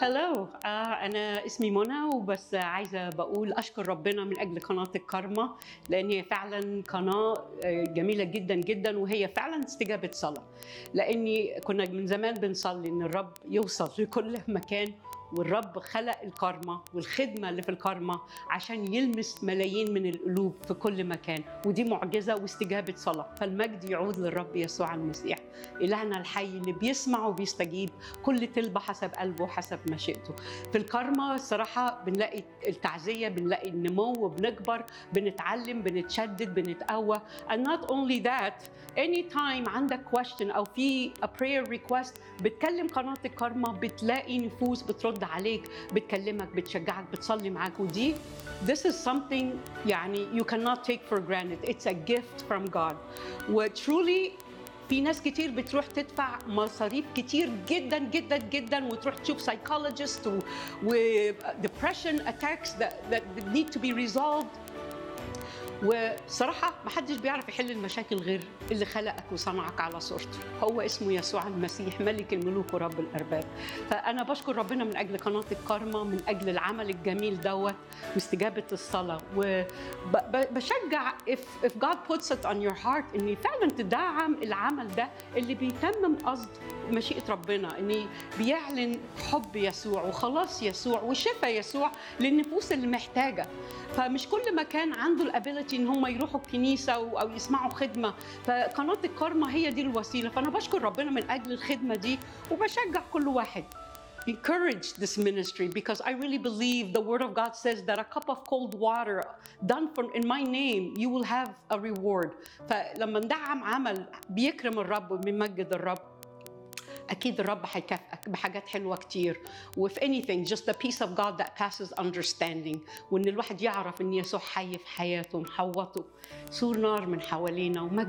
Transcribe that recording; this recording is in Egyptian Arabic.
هلو آه انا اسمي منى وبس عايزه بقول اشكر ربنا من اجل قناه الكارما لان هي فعلا قناه آه، جميله جدا جدا وهي فعلا استجابه صلاه لاني كنا من زمان بنصلي ان الرب يوصل لكل مكان والرب خلق الكارما والخدمه اللي في الكارما عشان يلمس ملايين من القلوب في كل مكان ودي معجزه واستجابه صلاه فالمجد يعود للرب يسوع المسيح الهنا الحي اللي بيسمع وبيستجيب كل طلبه حسب قلبه وحسب مشيئته في الكارما الصراحه بنلاقي التعزيه بنلاقي النمو وبنكبر بنتعلم بنتشدد بنتقوى and not only that anytime عندك question او في a prayer request بتكلم قناه الكارما بتلاقي نفوس بترد عليك بتكلمك بتشجعك بتصلي معاك ودي this is something يعني you cannot take for granted it's a gift from God وترولي في ناس كتير بتروح تدفع مصاريف كتير جدا جدا جدا وتروح تشوف سايكولوجيست و, و depression attacks that, that need to be resolved وصراحة ما حدش بيعرف يحل المشاكل غير اللي خلقك وصنعك على صورته هو اسمه يسوع المسيح ملك الملوك ورب الأرباب فأنا بشكر ربنا من أجل قناة الكارما من أجل العمل الجميل دوت واستجابة الصلاة وبشجع if, if God puts it on your heart إن فعلا تدعم العمل ده اللي بيتمم قصد مشيئة ربنا إن بيعلن حب يسوع وخلاص يسوع وشفاء يسوع للنفوس اللي محتاجة فمش كل مكان عنده الابيلتي ان هم يروحوا الكنيسه او أو يسمعوا خدمه فقناه الكارما هي دي الوسيله فانا بشكر ربنا من اجل الخدمه دي وبشجع كل واحد encourage this ministry because I really believe the word of God says that a cup of cold water done for in my name you will have a reward فلما ندعم عمل بيكرم الرب وبيمجد الرب اكيد الرب هيكافئك بحاجات حلوه كتير وفي anything just the peace of God that passes understanding وان الواحد يعرف ان يسوع حي في حياته محوطه سور نار من حوالينا ومجد